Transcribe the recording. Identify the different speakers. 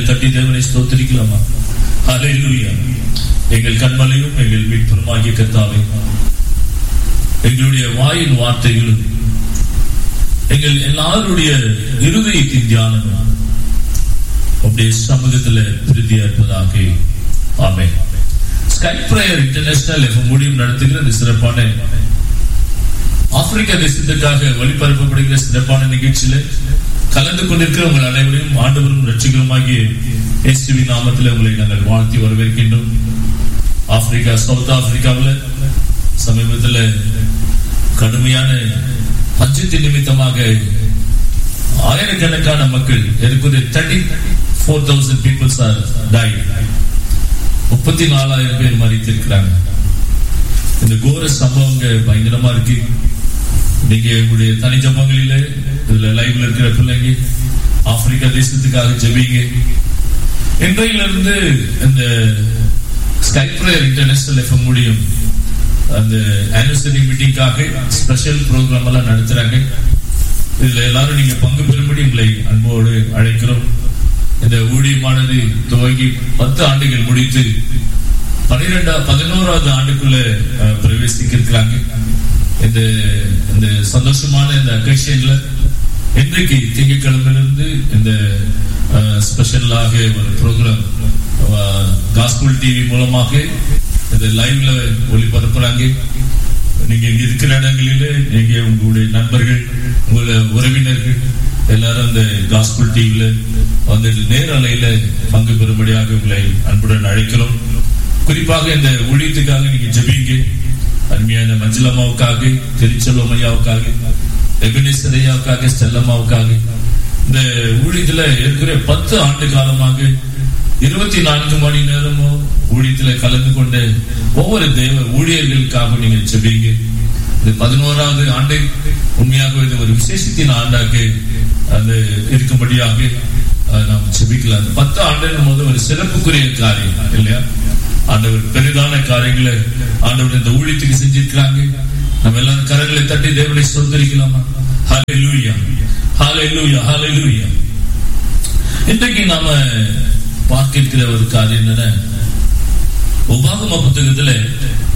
Speaker 1: தட்டி தேவனை ஸ்தோத்திரிக்கலாமா ஹalleluya எங்கள் கண்மலையும் எங்கள் மீட்பருமாகிய கர்த்தாவே எங்களுடைய வாயின் வார்த்தைகளும் எங்கள் எல்லாருடைய இருதயத்தின் தியானமும் அப்படியே சமூகத்தில் திருப்தியா இருப்பதாக ஆமே ஸ்கை பிரேயர் இன்டர்நேஷனல் எஃப்எம் மூலியம் நடத்துகிற இந்த சிறப்பான ஆப்பிரிக்கா தேசத்துக்காக ஒளிபரப்பப்படுகிற சிறப்பான நிகழ்ச்சியில கலந்து கொண்டிருக்கிற உங்கள் அனைவரையும் ஆண்டவரும் ரட்சிகருமாகிய இயேசுவி நாமத்தில் உங்களை நாங்கள் வாழ்த்தி வரவேற்கின்றோம் ஆப்பிரிக்கா சவுத் ஆப்பிரிக்காவில் சமீபத்தில் கடுமையான பஞ்சத்தின் நிமித்தமாக ஆயிரக்கணக்கான மக்கள் இருக்கிற thirty four thousand peoples are die முப்பத்தி நாலாயிரம் பேர் மறித்திருக்கிறாங்க இந்த கோர சம்பவங்க பயங்கரமா இருக்கு நீங்க உங்களுடைய தனி ஜபங்களில இதுல லைவ்ல இருக்கிற பிள்ளைங்க ஆப்பிரிக்கா தேசத்துக்காக ஜெபிங்க இன்றையில இருந்து இந்த ஸ்கை பிரேயர் இன்டர்நேஷனல் எஃப்எம் முடியும் அந்த ஆனிவர்சரி மீட்டிங்காக ஸ்பெஷல் ப்ரோக்ராம் எல்லாம் நடத்துறாங்க இதுல எல்லாரும் நீங்க பங்கு பெறும்படி உங்களை அன்போடு அழைக்கிறோம் இந்த ஊழியமானது துவங்கி பத்து ஆண்டுகள் முடித்து பனிரெண்டா பதினோராவது ஆண்டுக்குள்ள அஹ், பிரவேசிக்க இருக்கிறாங்க இந்த இந்த சந்தோஷமான இந்த அக்கேஷன்ல இன்றைக்கு திங்கட்கிழமையிலிருந்து இந்த ஸ்பெஷலாக ஒரு ப்ரோக்ராம் காஸ்புல் டிவி மூலமாக இது லைவ்ல ஒளிபரப்புறாங்க நீங்க இங்க இருக்கிற இடங்களில நீங்க உங்களுடைய நண்பர்கள் உங்களுடைய உறவினர்கள் எல்லாரும் அந்த காஸ்புல் டிவில வந்து நேரலையில பங்கு பெறும்படியாக உங்களை அன்புடன் அழைக்கிறோம் குறிப்பாக இந்த ஊழியத்துக்காக நீங்க ஜெபிங்க அருமையான மஞ்சளம்மாவுக்காக திருச்செல்வம் ஐயாவுக்காக எபினேசர் ஐயாவுக்காக ஸ்டெல்லம்மாவுக்காக இந்த ஊழியத்துல இருக்கிற பத்து ஆண்டு காலமாக இருபத்தி நான்கு மணி நேரமும் ஊழியத்துல கலந்து கொண்ட ஒவ்வொரு தேவ ஊழியர்களுக்காக நீங்க ஜெபிங்க இது பதினோராவது ஆண்டு உண்மையாக இது ஒரு விசேஷத்தின் ஆண்டாக அது இருக்கும்படியாக அஹ், நாம் ஜெபிக்கலாம் அந்த பத்து ஆண்டு போது ஒரு சிறப்புக்குரிய காரியம் இல்லையா ஆண்டவர் பெரிதான காரியங்களை ஆண்டவர் இந்த ஊழியத்துக்கு செஞ்சிருக்கிறாங்க நம்ம எல்லாரும் கரங்களை தட்டி தேவனை சொந்தரிக்கலாமா ஹalleluya ஹalleluya ஹalleluya இன்றைக்கு நாம பார்க்கிற ஒரு காரியம் என்னன்னா உபாகம புத்தகத்துல